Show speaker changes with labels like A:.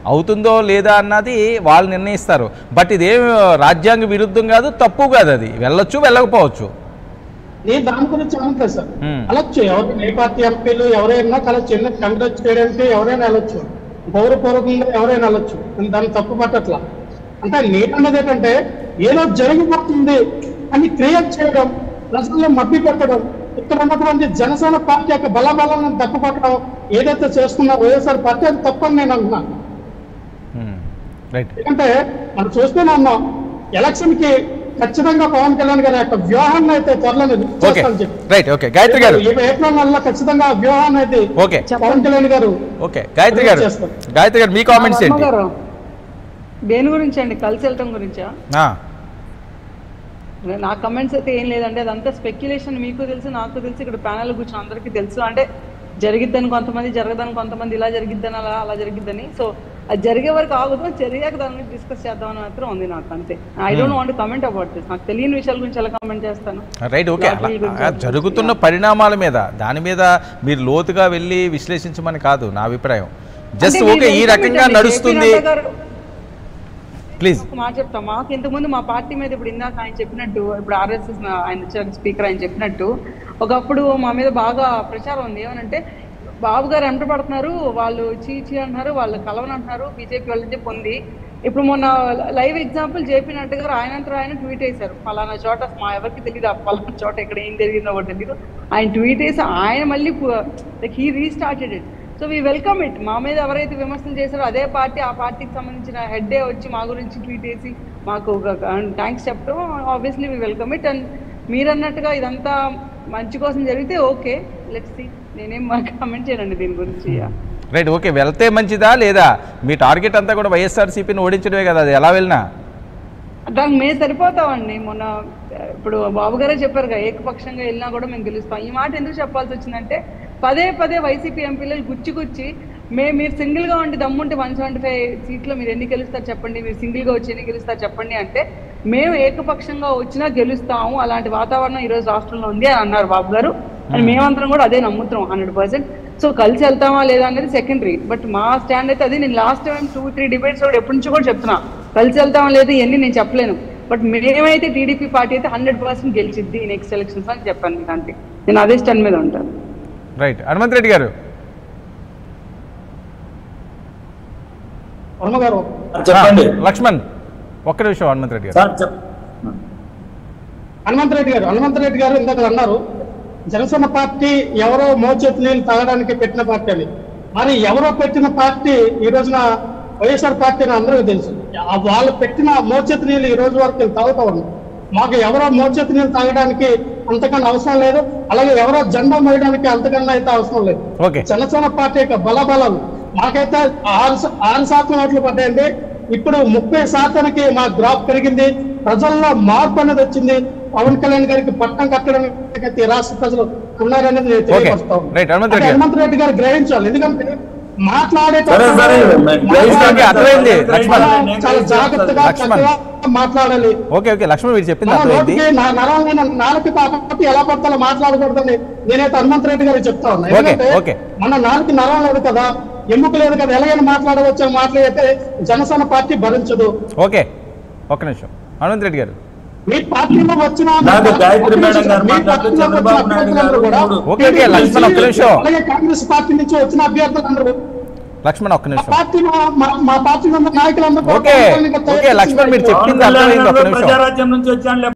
A: అవుతుందో లేదా అన్నది వాళ్ళు నిర్ణయిస్తారు బట్ ఇదేం రాజ్యాంగ విరుద్ధం కాదు తప్పు కాదు అది వెళ్ళొచ్చు వెళ్ళకపోవచ్చు
B: నేను దాని గురించి అనట్లేదు సార్
A: Hmm.
B: కలవచ్చు ఎవరు ఏ పార్టీ ఎంపీలు ఎవరైనా కలవచ్చు ఎన్ని కంగ్రెస్ చేయడానికి ఎవరైనా వెళ్ళొచ్చు గౌరవపూర్వకంగా ఎవరైనా వెళ్ళొచ్చు నేను దాన్ని తప్పు పట్టట్లా అంటే నేను అన్నది ఏంటంటే ఏదో జరిగిపోతుంది అని క్రియేట్ చేయడం ప్రజల్లో మభ్య పెట్టడం ఇక్కడ ఉన్నటువంటి జనసేన పార్టీ యొక్క బలబలను తప్పు పట్టడం ఏదైతే చేస్తున్నా వైఎస్ఆర్ పార్టీ అది తప్పని నేను అంటున్నాను
A: రైట్
B: ఎందుకంటే మనం చూస్తూనే ఉన్నాం ఎలక్షన్ కి ఖచ్చితంగా పవన్ కళ్యాణ్ గారి యొక్క వ్యూహాన్ని అయితే త్వరలో
A: ఓకే
B: చేస్తానని చెప్పి
A: రైట్ ఓకే గాయత్రి గారు
B: ఈ ఏప్రిల్ నెలలో ఖచ్చితంగా ఆ వ్యూహాన్ని అయితే
A: ఓకే
B: పవన్ కళ్యాణ్ గారు
A: ఓకే గాయత్రి గారు
B: చేస్తాం.
A: గాయత్రి గారు మీ కామెంట్స్
C: వర్మ
A: ఏంటి
C: గారు, దేని గురించి అండి కలిసి వెళ్ళటం గురించా
A: ఆ,
C: నా కమెంట్స్ అయితే ఏం లేదండి అదంతా స్పెక్యులేషన్ మీకు తెలుసు నాకు తెలుసు ఇక్కడ ప్యానల్ కూర్చొని అందరికీ తెలుసు అంటే జరిగిద్దని కొంతమంది జరగదని కొంతమంది ఇలా జరిగిద్దని అలా అలా జరిగిద్దని సో అది జరిగే వరకు ఆగుతూ జరిగాక దాని గురించి డిస్కస్ చేద్దామని మాత్రం ఉంది నాకు అంతే I don't want comment about this నాకు తెలియని విషయాల గురించి ఎలా కమెంట్ చేస్తాను
A: రైట్ ఓకే అలా
C: లాటరీ గురించి
A: ఆ జరుగుతున్న పరిణామాల మీద దాని మీద మీరు లోతుగా వెళ్ళి విశ్లేషించమని కాదు నా అభిప్రాయం జస్ట్
C: అంటే
A: ఓకే ఈ
C: మీరు
A: రకంగా
C: చెప్పండి,
A: నడుస్తుంది
C: జేపీ నడ్డా గారు-
A: ప్లీజ్
C: ఒక మాట చెప్తా మాకు ఇంతకుముందు మా పార్టీ మీద ఇప్పుడు ఇందాక ఆయన చెప్పినట్టు ఇప్పుడు ఆర్ఎస్ఎస్ ఆయన వచ్చారు స్పీకర్ ఆయన చెప్పినట్టు ఒకప్పుడు మా మీద బాగా ప్రచారం ఉంది ఏమనంటే బాబు గారు ఎంట పడుతున్నారు వాళ్ళు చీచి అంటున్నారు వాళ్ళు కలవని అంటున్నారు బీజేపీ వాళ్ళని చెప్పి ఉంది ఇప్పుడు మొన్న లైవ్ ఎగ్జాంపుల్ జేపీ నడ్డా గారు ఆయనంతా ఆయన ట్వీట్ వేశారు పలానా చోట మా ఎవరికి తెలియదు ఆ పలానా చోట ఎక్కడ ఏం జరిగిందో కూడా తెలియదు ఆయన ట్వీట్ వేసి ఆయన మళ్ళీ like he restarted it so we welcome it మా మీద ఎవరైతే విమర్శలు చేశారో అదే పార్టీ ఆ పార్టీకి సంబంధించిన హెడ్డే వచ్చి మా గురించి ట్వీట్ చేసి మాకు థ్యాంక్స్ చెప్పడం obviously we welcome it and మీరు అన్నట్టుగా ఇదంతా మంచి కోసం జరిగితే ఓకే లెట్స్ సి నేనేం కామెంట్ చేయనండి దీని గురించి
A: రైట్ ఓకే వెళ్తే మంచిదా లేదా మీ టార్గెట్ అంతా కూడా వైఎస్ఆర్సీపీని ఓడించడమే కదా అది ఎలా వెళ్ళినా
C: దానికి మేము సరిపోతామండి మొన్న ఇప్పుడు బాబు గారే చెప్పారు కదా ఏకపక్షంగా వెళ్ళినా కూడా మేము గెలుస్తాం ఈ మాట ఎందుకు చెప్పాల్సి వచ్చిందంటే పదే పదే వైసీపీ ఎంపీలు గుచ్చి గుచ్చి మేము మీరు సింగిల్ గా ఉండి దమ్ముంటే వన్ సెవెంటీ ఫైవ్ సీట్లో మీరు ఎన్ని గెలుస్తారు చెప్పండి మీరు సింగిల్ గా వచ్చి ఎన్ని గెలుస్తారు చెప్పండి అంటే మేము ఏకపక్షంగా వచ్చినా గెలుస్తాము అలాంటి వాతావరణం ఈ రోజు రాష్ట్రంలో ఉంది అని అన్నారు బాబు గారు అని మేమందరం కూడా అదే నమ్ముతున్నాం హండ్రెడ్ పర్సెంట్ సో కలిసి వెళ్తామా లేదా అనేది సెకండరీ బట్ మా స్టాండ్ అయితే అది నేను last time two three debates కూడా ఎప్పటి నుంచో కూడా చెప్తున్నా కలిసి వెళ్తామా లేదా ఇవన్నీ నేను చెప్పలేను బట్ మేమైతే టీడీపీ పార్టీ అయితే హండ్రెడ్ పర్సెంట్ గెలిచిద్ది నెక్స్ట్ ఎలక్షన్స్ అని చెప్పాను మీకు అంతే నేను అదే స్టాండ్ మీద ఉంటాను
A: రైట్ హనుమంత్ రెడ్డి గారు
B: వర్మ గారు
D: చెప్పండి
A: ఆ, లక్ష్మణ్ ఒక్క నిమిషం హనుమంత్ రెడ్డి గారు
D: సార్ చెప్
B: హనుమంత్ రెడ్డి గారు హనుమంత్ రెడ్డి గారు ఇందాక అన్నారు జనసేన పార్టీ ఎవరో మోచేతి నీళ్ళు తాగడానికి పెట్టిన పార్టీ అని మరి ఎవరో పెట్టిన పార్టీ ఈ రోజున వైఎస్ఆర్ పార్టీ అని అందరికీ తెలుసు ఆ వాళ్ళు పెట్టిన మోచేతి నీళ్ళు ఈ రోజు వరకు నేను తాగుతా ఉన్నాం మాకు ఎవరో మోచేతి నీళ్ళు తాగడానికి అంతకన్నా అవసరం లేదు అలాగే ఎవరో జెండా మోయడానికి అంతకన్నా అయితే అవసరం లేదు
A: ఓకే
B: జనసేన పార్టీ యొక్క బలబలం మాకైతే ఆరు శా- ఆరు శాతం ఓట్లు పడ్డాయండి ఇప్పుడు ముప్పై శాతానికి మా గ్రాఫ్ పెరిగింది ప్రజల్లో మార్పు అనేది వచ్చింది పవన్ కళ్యాణ్ గారికి పట్టం కట్టడానికి అయితే ఈ రాష్ట్ర ప్రజలు ఉన్నారనేది నేను తెలియపరుస్తా ఉన్నాను.
A: రైట్, హనుమంత్ రెడ్డి
B: అంటే
A: గారు.
B: హనుమంత్ రెడ్డి గారు గ్రహించాలి ఎందుకంటే మాట్లాడే
D: సరే, సరే.
A: ఓకే, అర్థమైంది. లక్ష్మణ్.
B: చాలా జాగ్రత్తగా
A: లక్ష్మణ్.
B: చక్కగా మాట్లాడాలి
A: ఓకే ఓకే లక్ష్మణ్ మీరు చెప్పింది
B: మన
A: అర్థమైంది
B: నోటికి నా నరాలైన నాలుగు కాబట్టి ఎలా పడతాలో మాట్లాడకూడదని నేనైతే హనుమంత్ రెడ్డి గారికి చెప్తా ఉన్నా
A: ఓకే,
B: ఎందుకంటే
A: ఓకే.
B: మన నాలుగు నరం లేదు కదా ఎముక లేదు కదా ఎలాగైనా మాట్లాడవచ్చు అని మాట్లాడితే జనసేన పార్టీ భరించదు
A: ఓకే ఒక్క నిమిషం హనుమంత్ రెడ్డి గారు
B: మీ పార్టీలో వచ్చిన
D: నాకు గాయత్రి మేడం గారు
B: మీ
D: మాట్లాడుతూ
B: పార్టీలోకి వచ్చిన
D: చంద్రబాబు నాయుడు గారు
B: అభ్యర్థులందరూ కూడా
D: మూడు.
A: ఓకే, ఓకే, లక్ష్మణ్ ఒక్క నిమిషం.
B: అలాగే కాంగ్రెస్ పార్టీ నుంచి వచ్చిన అభ్యర్థులందరూ
A: లక్ష్మణ్ ఒక్క
B: మా
A: నిమిషం
B: పార్టీలో మా- మా పార్టీ నాయకులందరూ కూడా
A: ఓకే
B: పవన్ కళ్యాణ్ గారు
A: ఓకే లక్ష్మణ్ మీరు
B: తయారు
A: చెప్పింది
D: పవన్ కళ్యాణ్
A: అర్థమైంది ఒక్క
D: గారు
A: నిమిషం
D: ప్రజారాజ్యం నుంచి వచ్చాను